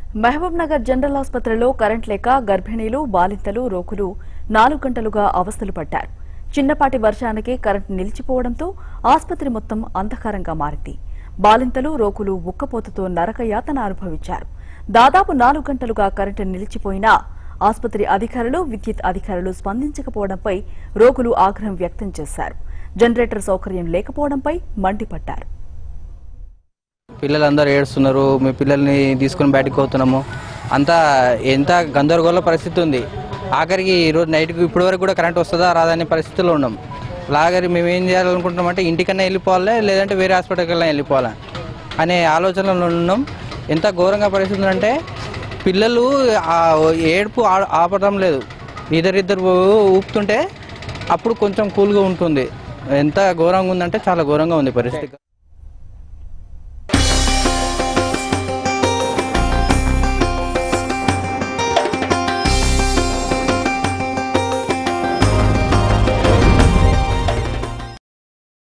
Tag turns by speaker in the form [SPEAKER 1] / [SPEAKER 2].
[SPEAKER 1] Mahabub Nagar general ఆసుపత్రిలో current లేక గర్భిణీలు బాలింతలు రోగులు నాలుగు గంటలుగా అవస్థలు పడ్డారు చిన్నపాటి వర్షానికి కరెంట్ నిలిచిపోవడంతో ఆసుపత్రి మొత్తం అంధకారంగా మారింది బాలింతలు రోగులు ఉక్కపోతతో నరకయాతన అనుభవించారు దాదాపు నాలుగు గంటలుగా కరెంటు నిలిచిపోయినా ఆసుపత్రి అధికారులు విద్యుత్ అధికారులు స్పందించకపోవడంపై రోగులు ఆగ్రహం వ్యక్తం చేశారు జనరేటర్ సౌకర్యం లేకపోవడంపై మండిపడ్డారు
[SPEAKER 2] పిల్లలందరూ ఏడుస్తున్నారు మీ పిల్లల్ని తీసుకొని బయటకు పోతున్నాము అంతా ఎంత గందరగోళ పరిస్థితి ఉంది ఆఖరికి ఈరోజు నైట్కి ఇప్పటి వరకు కూడా కరెంట్ వస్తుందా రాదనే పరిస్థితిలో ఉన్నాం లాగరి మేము ఏం చేయాలనుకుంటున్నామంటే ఇంటికన్నా వెళ్ళిపోవాలి లేదంటే వేరే హాస్పిటల్కి వెళ్ళిపోవాలి అనే ఆలోచనలో ఉన్నాం ఎంత ఘోరంగా పరిస్థితి అంటే పిల్లలు ఆ ఏడుపు ఆ- ఆపడం లేదు ఇద్దరిద్దరు ఊపుతుంటే అప్పుడు కొంచెం కూల్గా ఉంటుంది ఎంత ఘోరంగా ఉందంటే చాలా ఘోరంగా ఉంది పరిస్థితి